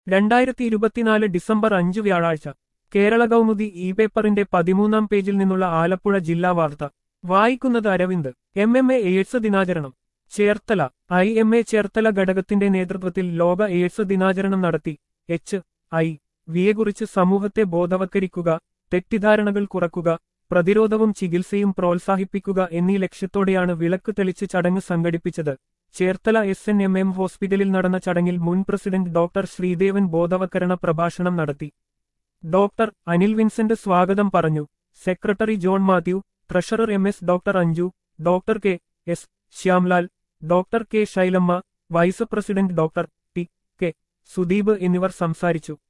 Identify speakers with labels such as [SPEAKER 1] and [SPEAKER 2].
[SPEAKER 1] രണ്ടായിരത്തി ഇരുപത്തിനാല് ഡിസംബർ അഞ്ച് വ്യാഴാഴ്ച കേരള കൗമുദി ഇ പേപ്പറിന്റെ പതിമൂന്നാം പേജിൽ നിന്നുള്ള ആലപ്പുഴ ജില്ലാ വാർത്ത വായിക്കുന്നത് Aravind M M A AIDS ദിനാചരണം Cherthala I M A Cherthala ഘടകത്തിന്റെ നേതൃത്വത്തിൽ ലോക എയ്ഡ്സ് ദിനാചരണം നടത്തി എച്ച് ഐ വിയെക്കുറിച്ച് സമൂഹത്തെ ബോധവൽക്കരിക്കുക തെറ്റിദ്ധാരണകൾ കുറക്കുക പ്രതിരോധവും ചികിത്സയും പ്രോത്സാഹിപ്പിക്കുക എന്നീ ലക്ഷ്യത്തോടെയാണ് വിളക്ക് തെളിച്ച് ചടങ്ങ് സംഘടിപ്പിച്ചത് Cherthala S N M M ഹോസ്പിറ്റലിൽ നടന്ന ചടങ്ങിൽ മുൻ പ്രസിഡന്റ് ഡോക്ടർ ശ്രീദേവൻ ബോധവൽക്കരണ പ്രഭാഷണം നടത്തി ഡോക്ടർ അനിൽ വിൻസെന്റ് സ്വാഗതം പറഞ്ഞു secretary John Mathew treasurer M S doctor Anju doctor K S Shyamlal doctor K Sailamma vice president doctor T K Sudeep എന്നിവർ സംസാരിച്ചു